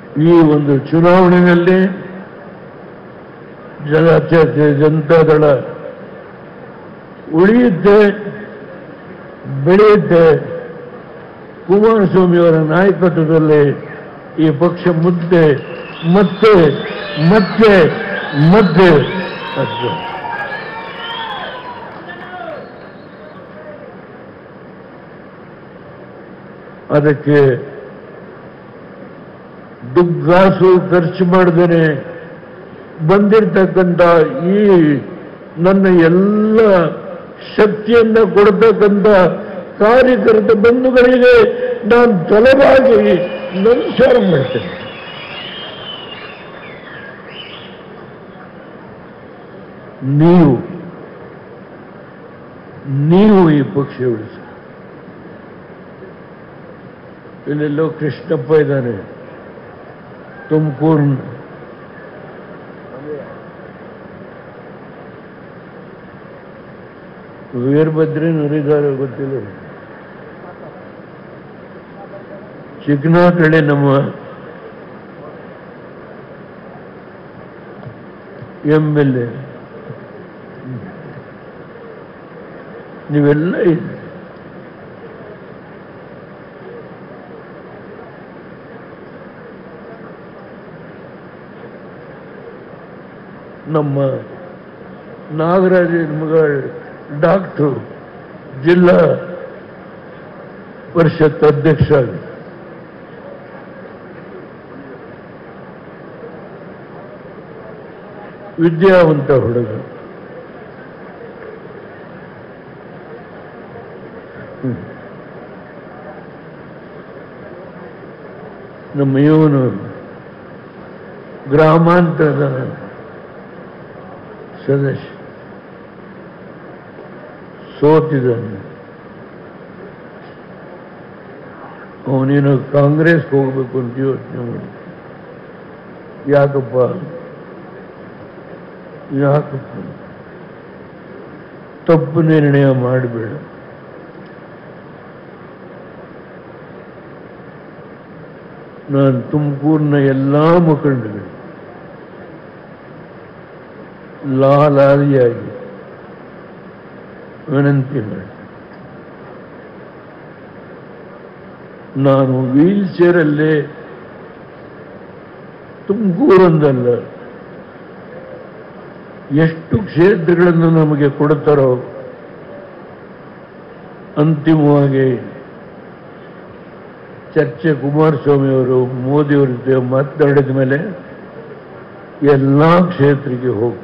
ಈ ಒಂದು ಚುನಾವಣೆಯಲ್ಲಿ ಜಾತ್ಯತೀತ ಜನತಾದಳ ಉಳಿಯುತ್ತೆ ಬೆಳೆಯುತ್ತೆ ಕುಮಾರಸ್ವಾಮಿಯವರ ನಾಯಕತ್ವದಲ್ಲಿ ಈ ಪಕ್ಷ ಮುದ್ದೆ ಮತ್ತೆ ಮತ್ತೆ ಮತ್ತೆ ಅಷ್ಟೇ ಅದಕ್ಕೆ ದುಗ್ಗಾಸು ಖರ್ಚು ಮಾಡಿದ್ದೇನೆ ಬಂದಿರತಕ್ಕಂಥ ಈ ನನ್ನ ಎಲ್ಲ ಶಕ್ತಿಯನ್ನ ಕೊಡ್ತಕ್ಕಂಥ ಕಾರ್ಯಕರ್ತ ಬಂಧುಗಳಿಗೆ ನಾನು ತಲೆಬಾಗಿ ನಮಸ್ಕಾರ ಮಾಡ್ತೇನೆ ನೀವು ನೀವು ಈ ಪಕ್ಷ ಉಳಿಸಿ ಇಲ್ಲೆಲ್ಲೋ ಕೃಷ್ಣಪ್ಪ ಇದ್ದಾನೆ ತುಮಕೂರು ವೀರಭದ್ರನವರಿದ್ದಾರೆ ಗೊತ್ತಿಲ್ಲ ಚಿಕ್ಕನಾಥಳ್ಳಿ ನಮ್ಮ ಎಂ ಎಲ್ ಎ ನೀವೆಲ್ಲ ಇದೆ ನಮ್ಮ ನಾಗರಾಜ ಮಗ ಡಾಕ್ಟ್ರು ಜಿಲ್ಲಾ ಪರಿಷತ್ ಅಧ್ಯಕ್ಷ ವಿದ್ಯಾವಂತ ಹುಡುಗ ಹ್ಮ್. ನಮ್ಮ ಇವನು ಗ್ರಾಮಾಂತರದ ಸದಸ್ಯ ಸೋತಿದ್ದಾನೆ ಅವನೇನು ಕಾಂಗ್ರೆಸ್ಗೆ ಹೋಗ್ಬೇಕು ಅಂತ ಯೋಚನೆ ಮಾಡಿ ಯಾಕಪ್ಪ ಯಾಕಪ್ಪ ತಪ್ಪು ನಿರ್ಣಯ ಮಾಡಬೇಡ ನಾನು ತುಮಕೂರಿನ ಎಲ್ಲಾ ಮುಖಂಡಗಳು ಲಾಲಾದಿಯಾಗಿ ವಿನಂತಿ ಮಾಡಿ ನಾನು ವೀಲ್ ಚೇರಲ್ಲೇ ತುಮಕೂರೊಂದಲ್ಲ ಎಷ್ಟು ಕ್ಷೇತ್ರಗಳನ್ನು ನಮಗೆ ಕೊಡುತ್ತಾರೋ ಅಂತಿಮವಾಗಿ ಚರ್ಚೆ ಕುಮಾರಸ್ವಾಮಿ ಅವರು ಮೋದಿಯವರ ಜೊತೆ ಮಾತನಾಡಿದ ಮೇಲೆ ಎಲ್ಲ ಕ್ಷೇತ್ರಕ್ಕೆ ಹೋಗಿ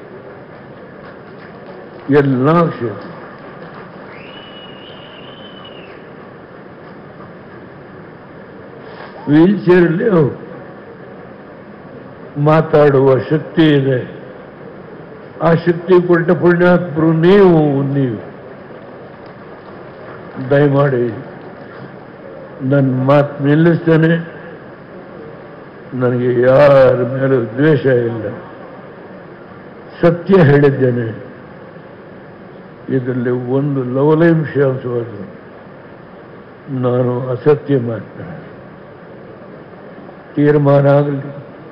ಎಲ್ಲ ಕ್ಷೇತ್ರ ವೀಲ್ ಚೇರಲ್ಲಿ ಮಾತಾಡುವ ಶಕ್ತಿ ಇದೆ ಆ ಶಕ್ತಿ ಕೊಟ್ಟ ಪುಣ್ಯಾತ್ಮರು ನೀವು ನೀವು ದಯಮಾಡಿ ನನ್ನ ಮಾತು ನಿಲ್ಲಿಸ್ತೇನೆ ನನಗೆ ಯಾರ ಮೇಲೂ ದ್ವೇಷ ಇಲ್ಲ ಸತ್ಯ ಹೇಳಿದ್ದೇನೆ ಇದರಲ್ಲಿ ಒಂದು ಲವಲೇಂಶಾಂಶವಾದ ನಾನು ಅಸತ್ಯ ಮಾತನಾಡ ತೀರ್ಮಾನ ಆಗಲಿ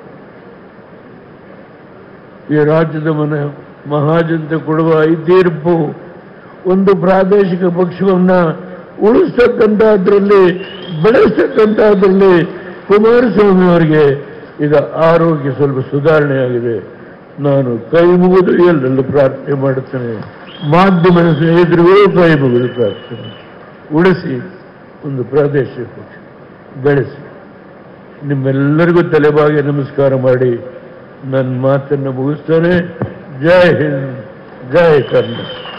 ಈ ರಾಜ್ಯದ ಮನೆ ಮಹಾಜನತೆ ಕೊಡುವ ಈ ತೀರ್ಪು ಒಂದು ಪ್ರಾದೇಶಿಕ ಪಕ್ಷವನ್ನ ಉಳಿಸ್ತಕ್ಕಂಥದ್ರಲ್ಲಿ ಬೆಳೆಸ್ತಕ್ಕಂಥದ್ರಲ್ಲಿ ಕುಮಾರಸ್ವಾಮಿ ಅವರಿಗೆ ಈಗ ಆರೋಗ್ಯ ಸ್ವಲ್ಪ ಸುಧಾರಣೆ ಆಗಿದೆ ನಾನು ಕೈ ಮುಗಿದು ಎಲ್ಲೆಲ್ಲೂ ಪ್ರಾರ್ಥನೆ ಮಾಡುತ್ತೇನೆ ಮಾಧ್ಯಮ ಸ್ನೇಹಿತರಿಗೂ ಕೈ ಮುಗಿದು ಪ್ರಾರ್ಥನೆ ಉಳಿಸಿ ಒಂದು ಪ್ರಾದೇಶಿಕ ಪಕ್ಷ ಬೆಳೆಸಿ ನಿಮ್ಮೆಲ್ಲರಿಗೂ ತಲೆಬಾಗಿ ನಮಸ್ಕಾರ ಮಾಡಿ ನನ್ನ ಮಾತನ್ನು ಮುಗಿಸ್ತೇನೆ ಜೈ ಹಿಂದ್ ಜೈ ಕರ್ನಾಟಕ